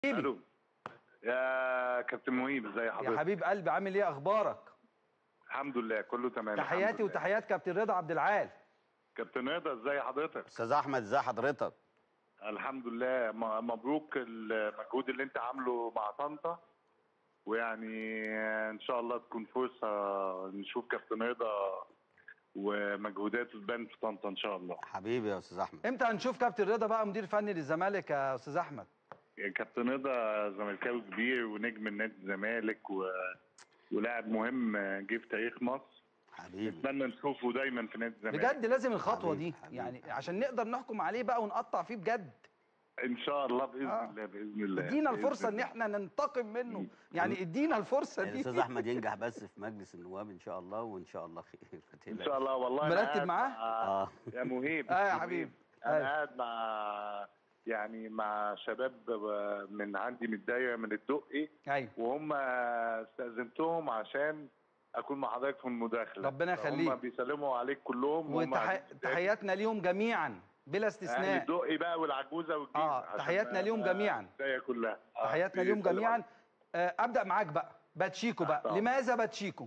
حبيبي الو يا كابتن مهيب ازي يا حضرتك حبيب قلبي عامل ايه اخبارك الحمد لله كله تمام تحياتي الحمد لله. وتحيات كابتن رضا عبد العال كابتن رضا ازي حضرتك استاذ احمد ازي حضرتك الحمد لله م- مبروك المجهود اللي انت عامله مع طنطا ويعني ان شاء الله تكون فرصه نشوف كابتن رضا ومجهوداته تبان في طنطا ان شاء الله حبيبي يا استاذ احمد امتى هنشوف كابتن رضا بقى مدير فني للزمالك يا استاذ احمد كابتن رضا زملكاوي كبير ونجم نادي الزمالك و... ولاعب مهم جه في تاريخ مصر حبيبي نتمنى نشوفه دايما في نادي الزمالك بجد لازم الخطوه دي حبيبي، حبيبي، يعني حبيبي. عشان نقدر نحكم عليه بقى ونقطع فيه بجد ان شاء الله باذن آه. الله باذن الله ادينا بإذن الفرصه ان الله. احنا ننتقم منه يعني ادينا الفرصه دي الاستاذ احمد ينجح بس في مجلس النواب ان شاء الله وان شاء الله خير ما ان تقلقش. شاء الله والله أنا مرتب قاعد معاه؟ مع- اه يا مهيب آه يا مهيب. حبيبي. انا أيوة. قاعد مع يعني مع شباب من عندي من الدايره من الدقي ايوه وهم استاذنتهم عشان اكون مع حضرتك في المداخله ربنا يخليك. هم بيسلموا عليك كلهم وهم قاعدين قدامي. وتحياتنا ليهم جميعا بلا اهل استثناء الدقي بقى والعجوزه والجيزه آه، عشان تحياتنا ليهم أبقى جميعا. الدايره كلها آه، تحياتنا ليهم بيسلموا جميعا عليك. آه، ابدا معاك بقى باتشيكو بقى طبعا. لماذا باتشيكو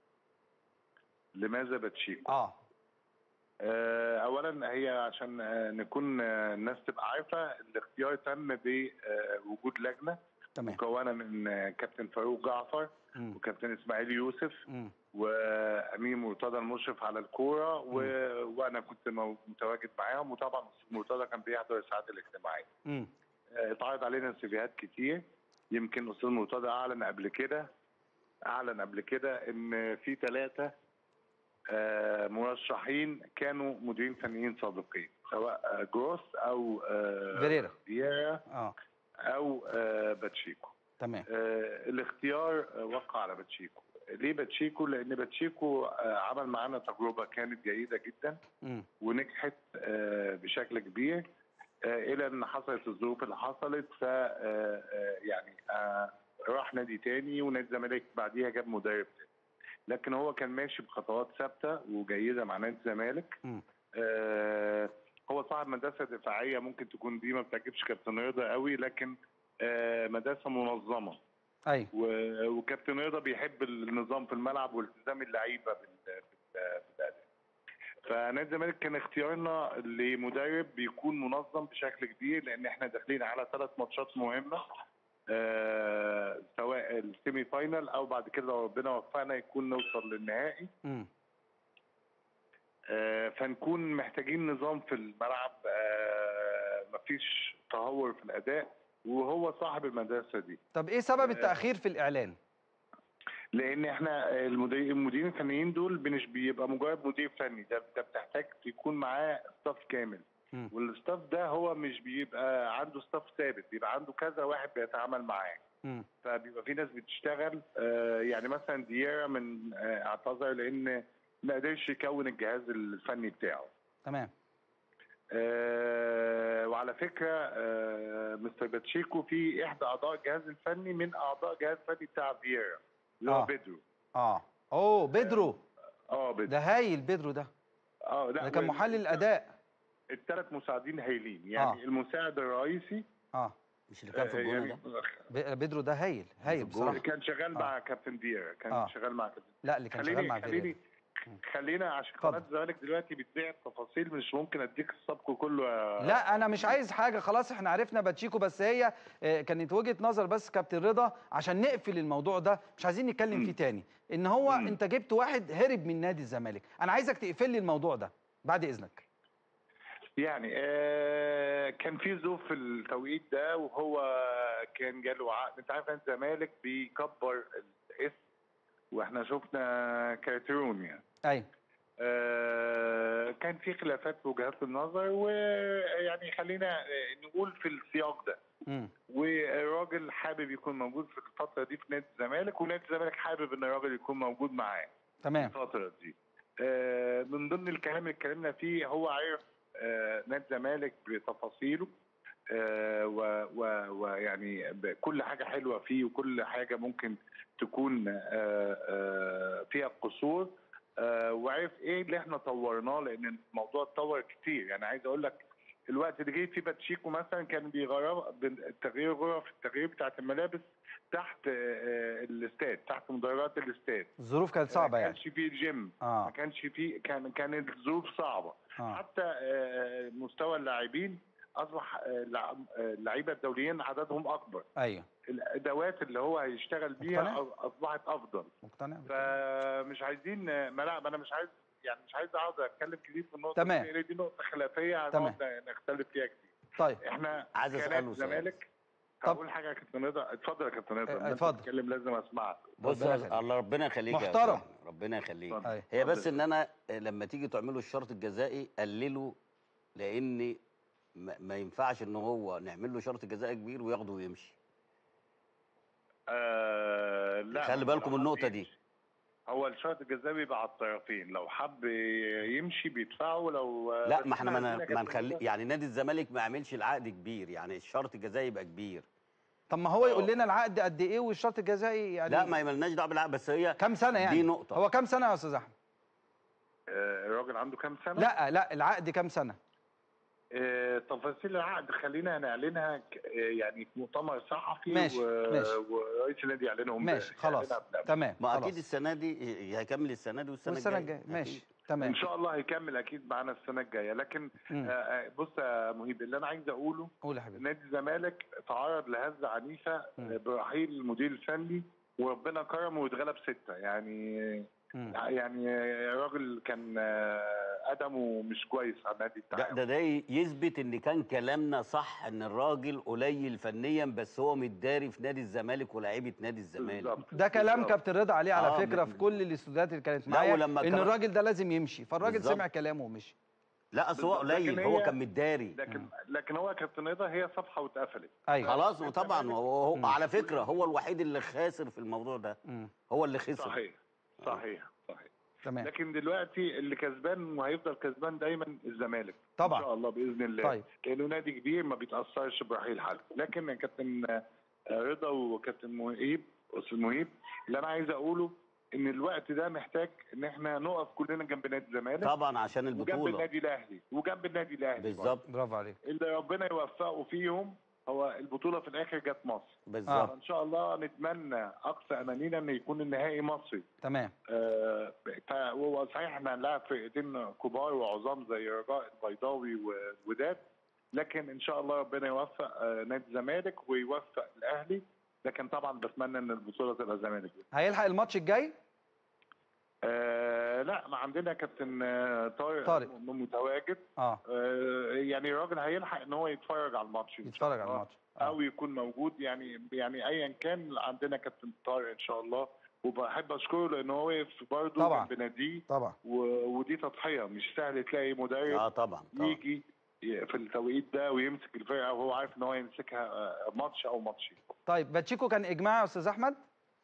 لماذا باتشيكو اه آه، اولا هي عشان آه، نكون آه، الناس تبقى عارفه الاختيار تم بوجود لجنه تمام مكونه من آه، كابتن فاروق جعفر مم. وكابتن اسماعيل يوسف مم. وامين مرتضى المشرف على الكوره و... وانا كنت مو- متواجد معاهم وطبعا أستاذ مرتضى كان بيحضر الساعات الاجتماعيه. مم. آه، اتعرض علينا سيفيهات كتير يمكن استاذ مرتضى اعلن قبل كده اعلن قبل كده ان في ثلاثه مرشحين كانوا مديرين فنيين سابقين سواء آه، جروس او آه، فيريرا. فييرا اه او آه، باتشيكو. تمام آه، الاختيار آه، وقع على باتشيكو ليه باتشيكو لان باتشيكو آه، عمل معانا تجربه كانت جيده جدا مم. ونجحت آه، بشكل كبير آه، الى ان حصلت الظروف اللي حصلت ف آه، آه، يعني آه، راح نادي تاني ونادي الزمالك بعديها جاب مدرب تاني لكن هو كان ماشي بخطوات ثابته وجيده مع نادي الزمالك مم. آه، هو صاحب مدرسه دفاعيه ممكن تكون دي ما بتعجبش كابتن رضا قوي لكن آه، مدرسه منظمه ايوه و- وكابتن رضا بيحب النظام في الملعب والتزام اللعيبه بال- بال- بالاداء. فنادي الزمالك كان اختيارنا لمدرب بيكون منظم بشكل كبير لان احنا داخلين على ثلاث ماتشات مهمه آه سواء السيمي فاينال او بعد كده لو ربنا وفقنا يكون نوصل للنهائي مم. آه فنكون محتاجين نظام في الملعب آه مفيش تهور في الاداء وهو صاحب المدرسه دي طب ايه سبب التاخير في الاعلان لان احنا المدير المديرين الفنيين دول مش بيبقى مجرد مدير فني ده ده بتحتاج يكون معاه ستاف كامل مم. والستاف ده هو مش بيبقى عنده ستاف ثابت بيبقى عنده كذا واحد بيتعامل معاه مم. فبيبقى في ناس بتشتغل آه، يعني مثلا دييرا من آه، اعتذر لان ما قدرش يكون الجهاز الفني بتاعه تمام آه، وعلى فكره آه، مستر باتشيكو في احدى اعضاء الجهاز الفني من اعضاء الجهاز الفني بتاع فييرا اللي هو آه. بيدرو اه اوه بيدرو اه بيدرو ده هايل بيدرو ده اه لا ده كان وال- محلل اداء الثلاث مساعدين هايلين يعني آه. آه. المساعد الرئيسي اه مش اللي كان في آه، الجونه يعني ده بي- بيدرو ده هايل هايل الجول. بصراحه كان شغال آه. مع كابتن فييرا كان آه. آه. شغال مع كابتن لا اللي كان شغال خليني مع خليني فيريرا خلينا عشان اتفضل. قناه الزمالك دلوقتي بتذيع التفاصيل مش ممكن اديك السبق كله يا لا انا مش عايز حاجه خلاص احنا عرفنا باتشيكو بس هي آه، كانت وجهه نظر بس كابتن رضا عشان نقفل الموضوع ده مش عايزين نتكلم مم. فيه تاني ان هو مم. انت جبت واحد هرب من نادي الزمالك انا عايزك تقفل لي الموضوع ده بعد اذنك يعني آه كان في ظروف في التوقيت ده وهو كان جاله عقد انت عارف انت الزمالك بيكبر الاسم واحنا شفنا كارترون يعني ايوه آه، كان في خلافات في وجهات النظر ويعني خلينا آه، نقول في السياق ده مم. والراجل حابب يكون موجود في الفتره دي في نادي الزمالك ونادي الزمالك حابب ان الراجل يكون موجود معاه تمام في الفتره دي آه، من ضمن الكلام اللي اتكلمنا فيه هو عارف آه، نادي الزمالك بتفاصيله آه، و- و- ويعني كل حاجه حلوه فيه وكل حاجه ممكن تكون آه، آه، فيها قصور آه، وعرف ايه اللي احنا طورناه لان الموضوع اتطور كتير يعني عايز اقول لك الوقت اللي جه فيه باتشيكو مثلا كان بيغير التغيير غرف التغيير بتاعت الملابس تحت آه، آه، الاستاد تحت مدرجات الاستاد الظروف كانت صعبه ما يعني كانش فيه جيم اه ما كانش فيه كان كانت الظروف صعبه اه حتى آه، مستوى اللاعبين اصبح آه، لع- آه، اللعيبه الدوليين عددهم اكبر ايوه الادوات اللي هو هيشتغل بيها مقتنع؟ أ- اصبحت افضل مقتنع فمش عايزين ما لا ما انا مش عايز يعني مش عايز اقعد اتكلم كتير في النقطه تمام. دي لأن دي نقطه خلافيه تمام. هنقعد نختلف فيها كتير طيب احنا عايز كنادي أسأله سؤال. الزمالك طب. هقول حاجه يا كابتن رضا اتفضل يا كابتن رضا اه، لما انت اتفضل. تتكلم لازم اسمعك بص ربنا يا- يخليك. الله ربنا يخليك يا محترم. أسامة، ربنا يخليك اتفضل. أيوة. هي بس اتفضل. ان انا لما تيجي تعملوا الشرط الجزائي قللوا لان ما ما ينفعش ان هو نعمل له شرط جزائي كبير وياخده ويمشي آه لا خلي هو بالكم لو النقطة حب دي. يمشي. هو الشرط الجزائي بيبقى على الطرفين لو حب يمشي بيدفعه لو لا بس ما احنا إحنا ما عندنا ما كابتن نخلي رضا- يعني نادي الزمالك ما يعملش العقد كبير يعني الشرط الجزائي يبقى كبير طب ما هو يقول اه. لنا العقد قد ايه والشرط الجزائي يعني لا ما مالناش دعوه بالعقد بس هي كام سنه يعني دي نقطة. هو كام سنه يا استاذ احمد آه، الراجل عنده كام سنه؟ لا لا العقد كام سنه آه، تفاصيل العقد خلينا نعلنها ك- آه، يعني في مؤتمر صحفي ماشي، و- ماشي. ورئيس النادي يعلنهم ماشي ب- خلاص يعلنها بنفسه. تمام ما خلاص. اكيد السنه دي هيكمل السنه دي والسنه, والسنه الجايه الجايه ماشي أكيد. تمام ان شاء الله هيكمل اكيد معانا السنه الجايه لكن مم. آه، آه، بص يا مهيب اللي انا عايز اقوله قول يا حبيبي نادي الزمالك تعرض لهزه عنيفه مم. آه، برحيل المدير الفني وربنا كرمه واتغلب سته يعني مم. يعني الراجل كان آه، قدمه مش كويس على نادي ده التعاون ده ده يثبت ان كان كلامنا صح ان الراجل قليل فنيا بس هو متداري في نادي الزمالك ولاعيبه نادي الزمالك بالظبط. ده كلام بالظبط. كابتن رضا عليه على آه، فكره م- في كل الاستوديوهات اللي كانت لا، معايا ولما ان كمان- الراجل ده لازم يمشي فالراجل بالظبط. سمع كلامه ومشي لا اصل هو بالظبط. لكن قليل هو هي- كان متداري لكن لكن هو كابتن رضا هي صفحه واتقفلت ايوه خلاص وطبعا هو, مم. هو على فكره هو الوحيد اللي خاسر في الموضوع ده مم. هو اللي خسر صحيح صحيح صحيح تمام لكن دلوقتي اللي كسبان وهيفضل كسبان دايما الزمالك ان طبعا شاء الله باذن الله طيب. لانه نادي كبير ما بيتاثرش برحيل حد لكن يا كابتن آه، رضا وكابتن مهيب استاذ مهيب اللي انا عايز اقوله ان الوقت ده محتاج ان احنا نقف كلنا جنب نادي الزمالك طبعا عشان وجنب البطوله النادي الاهلي وجنب النادي الاهلي بالظبط برافو عليك اللي ربنا يوفقه فيهم هو البطوله في الاخر جت مصر بالظبط فان شاء الله نتمنى اقصى امانينا ان يكون النهائي مصري تمام آه، فهو صحيح احنا هنلاعب فرقتين كبار وعظام زي رجاء البيضاوي والوداد لكن ان شاء الله ربنا يوفق آه، نادي الزمالك ويوفق الاهلي لكن طبعا بتمنى ان البطوله تبقى الزمالك هيلحق الماتش الجاي آه لا ما عندنا كابتن آه، طارق طارق. م- متواجد اه آه يعني الراجل هيلحق ان هو يتفرج على الماتش إن شاء يتفرج على الله. الماتش او آه. يكون موجود يعني يعني ايا كان عندنا كابتن طارق ان شاء الله وبحب اشكره لان هو واقف برضه طبعا. جنب ناديه طبعا و- ودي تضحيه مش سهل تلاقي مدرب اه طبعا طبعا يجي ي- في التوقيت ده ويمسك الفرقه وهو عارف ان هو يمسكها آه، ماتش او ماتشين طيب باتشيكو كان اجماع يا استاذ احمد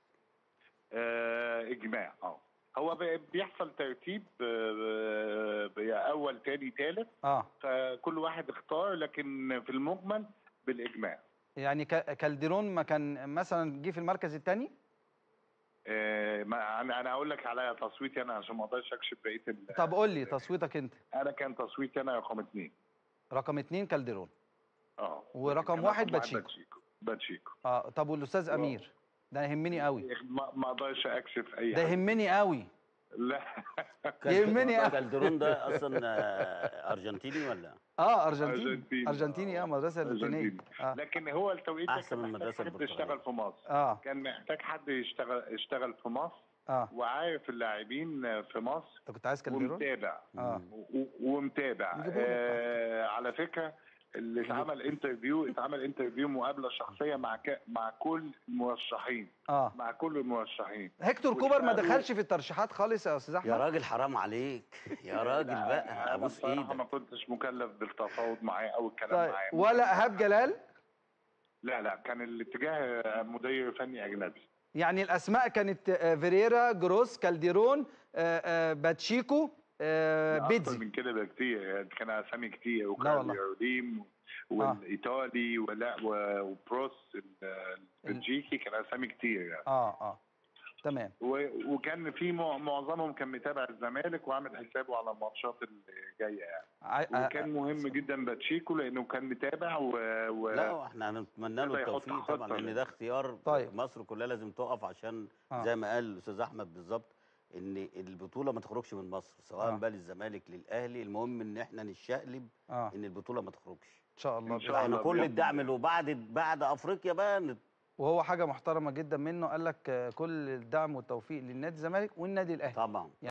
آه، اجماع اه هو بي- بيحصل ترتيب آه، آه، اول تاني تالت اه فكل واحد اختار لكن في المجمل بالاجماع يعني ك- كالديرون ما كان مثلا جه في المركز الثاني آه، ما انا انا اقول لك على تصويتي انا عشان ما اقدرش اكشف بقيه ال- طب قول لي تصويتك انت انا كان تصويتي انا رقم اثنين رقم اثنين كالديرون اه ورقم كان واحد رقم باتشيكو. باتشيكو باتشيكو اه طب والاستاذ واو. امير ده يهمني قوي ما ما اقدرش اكشف اي ده حاجه يهمني قوي لا يهمني أوي. كالدرون ده اصلا آه، ارجنتيني ولا اه ارجنتيني أرجنتيني. ارجنتيني اه مدرسه لاتينيه أرجنتيني. اه لكن هو التوقيت ده أحسن كان من محتاج المدرسة حد البرتغالية. يشتغل في مصر اه كان محتاج حد يشتغل يشتغل في مصر اه وعارف اللاعبين في مصر انت كنت عايز كالديرون ومتابع اه و- ومتابع نجيبه لك. آه على فكره اللي اتعمل انترفيو اتعمل انترفيو مقابله شخصيه مع ك... مع كل المرشحين اه مع كل المرشحين هيكتور كوبر ما واشتغلوا- دخلش في الترشيحات خالص يا استاذ يا احمد راجل حرام عليك يا راجل لا، بقى أنا ابوس بصراحة ما ايدك كنتش مكلف بالتفاوض معاه او الكلام طيب معاه ولا ايهاب جلال لا لا كان الاتجاه مدير فني اجنبي يعني الاسماء كانت آه، فيريرا جروس كالديرون آه، آه، باتشيكو آه، اكتر بيتزي من كده بكتير يعني كان اسامي كتير لا والله. وكارليروديم والايطالي ولا و- وبروس ال- البلجيكي كان اسامي كتير يعني اه اه تمام و- وكان في مع- معظمهم كان متابع الزمالك وعامل حسابه على الماتشات اللي جايه يعني ع- وكان مهم جدا باتشيكو لانه كان متابع و, و... لا احنا هنتمنى له بدأ يحط التوفيق خطة طبعا لان لل- ده اختيار طيب. مصر كلها لازم تقف عشان آه. زي ما قال الاستاذ احمد بالظبط ان البطوله ما تخرجش من مصر سواء آه. بقى للزمالك للاهلي المهم ان احنا نشقلب اه ان البطوله ما تخرجش ان شاء الله إن شاء بإذن احنا الله كل بإذن الدعم الله. اللي بعد بعد افريقيا بقى نت- وهو حاجه محترمه جدا منه قال لك آه، كل الدعم والتوفيق للنادي الزمالك والنادي الاهلي طبعا